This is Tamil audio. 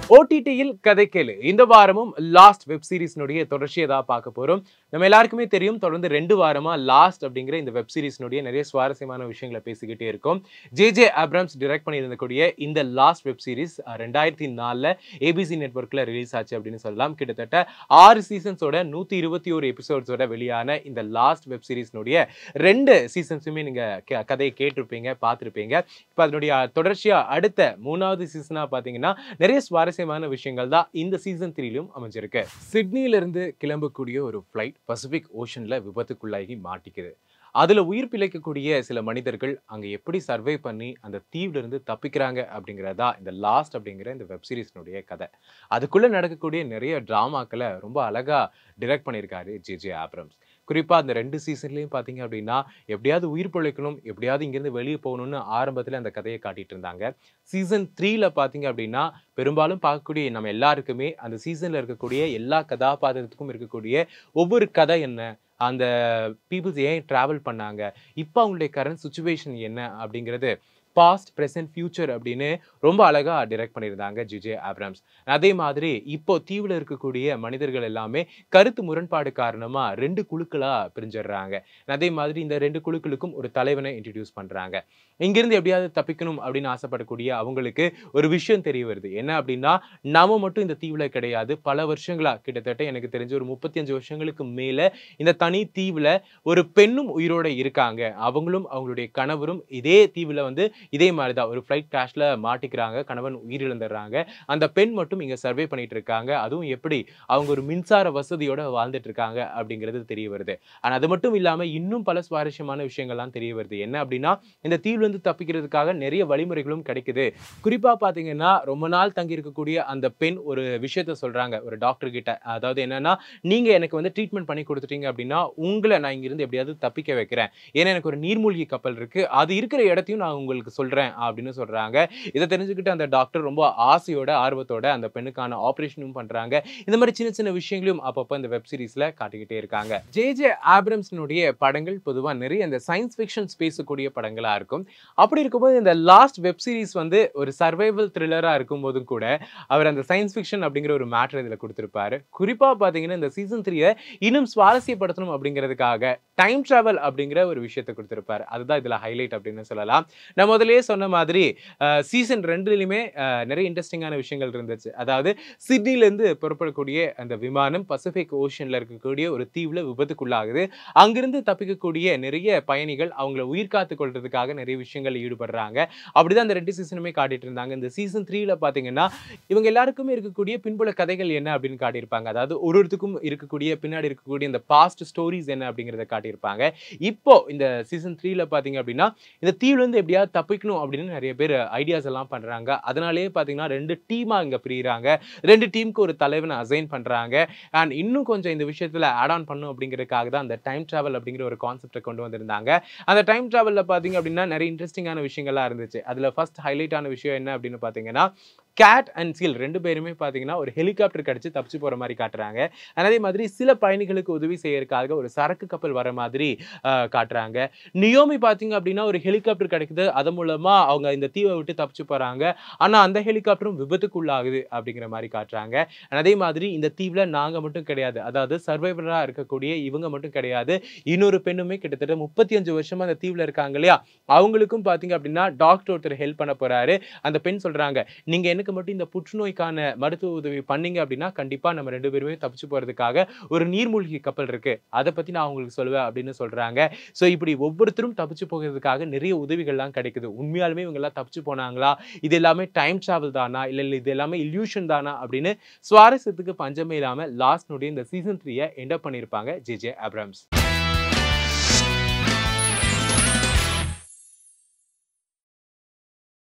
ஓடிடியில் கதை கேளு இந்த வாரமும் லாஸ்ட் வெப் சீரிஸ்னுடைய தொடர்ச்சியை தான் பார்க்க போறோம் நம்ம எல்லாருக்குமே தெரியும் தொடர்ந்து ரெண்டு வாரமா லாஸ்ட் அப்படிங்கிற இந்த வெப் சீரிஸ்னுடைய நிறைய சுவாரஸ்யமான விஷயங்களை பேசிக்கிட்டே இருக்கோம் ஜே ஜே அப்ராம்ஸ் டிரெக்ட் பண்ணியிருந்தக்கூடிய இந்த லாஸ்ட் வெப் சீரிஸ் ரெண்டாயிரத்தி நாலில் ஏபிசி நெட்ஒர்க்கில் ரிலீஸ் ஆச்சு அப்படின்னு சொல்லலாம் கிட்டத்தட்ட ஆறு சீசன்ஸோட நூற்றி இருபத்தி ஒரு எபிசோட்ஸோட வெளியான இந்த லாஸ்ட் வெப் சீரிஸ்னுடைய ரெண்டு சீசன்ஸுமே நீங்கள் கதையை கேட்டிருப்பீங்க பார்த்துருப்பீங்க இப்போ அதனுடைய தொடர்ச்சியாக அடுத்த மூணாவது சீசனாக பார்த்தீங்கன்னா நிறைய சுவாரஸ்யமான விஷயங்கள் தான் இந்த சீசன் த்ரீலையும் அமைஞ்சிருக்கு சிட்னியிலிருந்து கிளம்பக்கூடிய ஒரு ஃப்ளைட் பசிபிக் ஓஷனில் விபத்துக்குள்ளாகி மாட்டிக்குது அதில் உயிர் பிழைக்கக்கூடிய சில மனிதர்கள் அங்கே எப்படி சர்வை பண்ணி அந்த தீவிலிருந்து தப்பிக்கிறாங்க அப்படிங்கிறதா இந்த லாஸ்ட் அப்படிங்கிற இந்த வெப் சீரிஸ்னுடைய கதை அதுக்குள்ளே நடக்கக்கூடிய நிறைய ட்ராமாக்களை ரொம்ப அழகாக டிரெக்ட் பண்ணியிருக்காரு ஜே ஜே ஆப்ரம்ஸ் குறிப்பாக அந்த ரெண்டு சீசன்லேயும் பார்த்தீங்க அப்படின்னா எப்படியாவது உயிர் பிழைக்கணும் எப்படியாவது இங்கேருந்து வெளியே போகணும்னு ஆரம்பத்தில் அந்த கதையை காட்டிட்டு இருந்தாங்க சீசன் த்ரீல பார்த்தீங்க அப்படின்னா பெரும்பாலும் பார்க்கக்கூடிய நம்ம எல்லாருக்குமே அந்த சீசனில் இருக்கக்கூடிய எல்லா கதாபாத்திரத்துக்கும் இருக்கக்கூடிய ஒவ்வொரு கதை என்ன அந்த பீப்புள்ஸ் ஏன் ட்ராவல் பண்ணாங்க இப்போ அவங்களுடைய கரண்ட் சுச்சுவேஷன் என்ன அப்படிங்கிறது பாஸ்ட் ப்ரெசன்ட் ஃபியூச்சர் அப்படின்னு ரொம்ப அழகாக டிரெக்ட் பண்ணியிருந்தாங்க ஜிஜே ஆப்ராம்ஸ் அதே மாதிரி இப்போ தீவில் இருக்கக்கூடிய மனிதர்கள் எல்லாமே கருத்து முரண்பாடு காரணமாக ரெண்டு குழுக்களாக பிரிஞ்சிடுறாங்க அதே மாதிரி இந்த ரெண்டு குழுக்களுக்கும் ஒரு தலைவனை இன்ட்ரடியூஸ் பண்ணுறாங்க இங்கிருந்து எப்படியாவது தப்பிக்கணும் அப்படின்னு ஆசைப்படக்கூடிய அவங்களுக்கு ஒரு விஷயம் தெரிய வருது என்ன அப்படின்னா நாம மட்டும் இந்த தீவில் கிடையாது பல வருஷங்களா கிட்டத்தட்ட எனக்கு தெரிஞ்ச ஒரு முப்பத்தஞ்சு வருஷங்களுக்கு மேலே இந்த தனி தீவில் ஒரு பெண்ணும் உயிரோட இருக்காங்க அவங்களும் அவங்களுடைய கணவரும் இதே தீவில் வந்து இதே மாதிரி தான் ஒரு ஃப்ளைட் கிராஷில் மாட்டிக்கிறாங்க கணவன் உயிரிழந்துடுறாங்க அந்த பெண் மட்டும் இங்கே சர்வே பண்ணிட்டு இருக்காங்க அதுவும் எப்படி அவங்க ஒரு மின்சார வசதியோட வாழ்ந்துட்டு இருக்காங்க அப்படிங்கிறது தெரிய வருது ஆனால் அது மட்டும் இல்லாமல் இன்னும் பல சுவாரஸ்யமான விஷயங்கள்லாம் தெரிய வருது என்ன அப்படின்னா இந்த தீவிலிருந்து தப்பிக்கிறதுக்காக நிறைய வழிமுறைகளும் கிடைக்குது குறிப்பாக பார்த்தீங்கன்னா ரொம்ப நாள் தங்கி இருக்கக்கூடிய அந்த பெண் ஒரு விஷயத்த சொல்றாங்க ஒரு டாக்டர் கிட்ட அதாவது என்னன்னா நீங்க எனக்கு வந்து ட்ரீட்மெண்ட் பண்ணி கொடுத்துட்டீங்க அப்படின்னா உங்களை நான் இங்கிருந்து எப்படியாவது தப்பிக்க வைக்கிறேன் ஏன்னா எனக்கு ஒரு நீர்மூழ்கி கப்பல் இருக்கு அது இருக்கிற இடத்தையும் நான் உங்களுக்கு சொல்றேன் அப்படின்னு சொல்றாங்க இதை தெரிஞ்சுக்கிட்டு அந்த டாக்டர் ரொம்ப ஆசையோட ஆர்வத்தோட அந்த பெண்ணுக்கான ஆப்ரேஷனும் பண்றாங்க இந்த மாதிரி சின்ன சின்ன விஷயங்களும் அப்பப்போ இந்த வெப் சீரிஸ்ல காட்டிக்கிட்டே இருக்காங்க ஜே ஜே ஆப்ரம்ஸ்னுடைய படங்கள் பொதுவாக நிறைய இந்த சயின்ஸ் ஃபிக்ஷன்ஸ் பேசக்கூடிய படங்களா இருக்கும் அப்படி இருக்கும்போது இந்த லாஸ்ட் வெப் சீரிஸ் வந்து ஒரு சர்வைவல் த்ரில்லராக இருக்கும்போதும் கூட அவர் அந்த சயின்ஸ் ஃபிக்ஷன் அப்படிங்கிற ஒரு மேட்ரு இதில் கொடுத்துருப்பாரு குறிப்பாக பார்த்தீங்கன்னா இந்த சீசன் த்ரீயை இன்னும் சுவாரஸ்யப்படுத்தணும் அப்படிங்கிறதுக்காக டைம் ட்ராவல் அப்படிங்கிற ஒரு விஷயத்தை கொடுத்துருப்பாரு அதுதான் இதில் ஹைலைட் அப்படின்னு சொல்லலாம் நான் முதல்லயே சொன்ன மாதிரி சீசன் ரெண்டுலையுமே நிறைய இன்ட்ரெஸ்டிங்கான விஷயங்கள் இருந்துச்சு அதாவது சிட்னிலேருந்து புறப்படக்கூடிய அந்த விமானம் பசிபிக் ஓஷனில் இருக்கக்கூடிய ஒரு தீவில் விபத்துக்குள்ளாகுது அங்கிருந்து தப்பிக்கக்கூடிய நிறைய பயணிகள் அவங்கள உயிர் காத்து கொள்றதுக்காக நிறைய விஷயங்கள் ஈடுபடுறாங்க அப்படிதான் அந்த ரெண்டு சீசனுமே காட்டிட்டு இருந்தாங்க இந்த சீசன் த்ரீல பார்த்தீங்கன்னா இவங்க எல்லாருக்குமே இருக்கக்கூடிய பின்புல கதைகள் என்ன அப்படின்னு காட்டியிருப்பாங்க அதாவது ஒரு ஒருத்துக்கும் இருக்கக்கூடிய பின்னாடி இருக்கக்கூடிய இந்த பாஸ்ட் ஸ்டோரிஸ் என்ன அப்படிங்கிறத காட்டியிருப்பாங்க இப்போ இந்த சீசன் த்ரீல பார்த்தீங்க அப்படின்னா இந்த தீவுலேருந்து எப்படியாவது தப்பிக்கணும் அப்படின்னு நிறைய பேர் ஐடியாஸ் எல்லாம் பண்ணுறாங்க அதனாலேயே பார்த்தீங்கன்னா ரெண்டு டீமாக இங்கே பிரிகிறாங்க ரெண்டு டீமுக்கு ஒரு தலைவனை அசைன் பண்ணுறாங்க அண்ட் இன்னும் கொஞ்சம் இந்த விஷயத்தில் ஆட் ஆன் பண்ணும் அப்படிங்கிறதுக்காக தான் அந்த டைம் ட்ராவல் அப்படிங்கிற ஒரு கான்செப்டை கொண்டு வந்திருந்தாங்க அந்த டைம் ட்ராவலில் பார்த்தீங்க அப்படின்னா நிறைய இன்ட்ரெஸ்டிங்கான விஷயங்கள்லாம் இருந்துச்சு அதில் ஃபர்ஸ்ட் ஹைலைட்டான விஷயம் என்ன அப்படின்னு பார்த்தீங்கன்னா கேட் அண்ட் சீல் ரெண்டு பேருமே பார்த்தீங்கன்னா ஒரு ஹெலிகாப்டர் கிடச்சி தப்பிச்சு போகிற மாதிரி காட்டுறாங்க அதே மாதிரி சில பயணிகளுக்கு உதவி செய்யறதுக்காக ஒரு சரக்கு கப்பல் வர மாதிரி ஆஹ், காட்டுறாங்க நியோமி பார்த்தீங்க அப்படின்னா ஒரு ஹெலிகாப்டர் கிடைக்குது அது மூலமாக அவங்க இந்த தீவை விட்டு தப்பிச்சு போகிறாங்க ஆனால் அந்த ஹெலிகாப்டரும் விபத்துக்குள்ளாகுது அப்படிங்கிற மாதிரி காட்டுறாங்க And அதே மாதிரி இந்த தீவில் நாங்கள் மட்டும் கிடையாது அதாவது சர்வைவராக இருக்கக்கூடிய இவங்க மட்டும் கிடையாது இன்னொரு பெண்ணுமே கிட்டத்தட்ட முப்பத்தி அஞ்சு வருஷமா அந்த தீவில் இருக்காங்க இல்லையா அவங்களுக்கும் பார்த்தீங்க அப்படின்னா டாக்டர் ஒருத்தர் ஹெல்ப் பண்ண போறாரு அந்த பெண் சொல்றாங்க நீங்க எனக்கு மட்டும் இந்த புற்றுநோய்க்கான மருத்துவ உதவி பண்ணீங்க அப்படின்னா கண்டிப்பா நம்ம ரெண்டு பேருமே தப்பிச்சு போறதுக்காக ஒரு நீர்மூழ்கி கப்பல் இருக்கு அதை பத்தி நான் உங்களுக்கு சொல்லுவேன் அப்படின்னு சொல்றாங்க ஸோ இப்படி ஒவ்வொருத்தரும் தப்பிச்சு போகிறதுக்காக நிறைய உதவிகள்லாம் கிடைக்குது உண்மையாலுமே இவங்க எல்லாம் தப்பிச்சு போனாங்களா இது எல்லாமே டைம் டிராவல் தானா இல்லை இல்லை இது எல்லாமே இல்யூஷன் தானா அப்படின்னு சுவாரஸ்யத்துக்கு பஞ்சமே இல்லாம லாஸ்ட் நோடி இந்த சீசன் த்ரீயை என்டப் பண்ணியிருப்பாங்க ஜே ஜே அப்ரம்ஸ்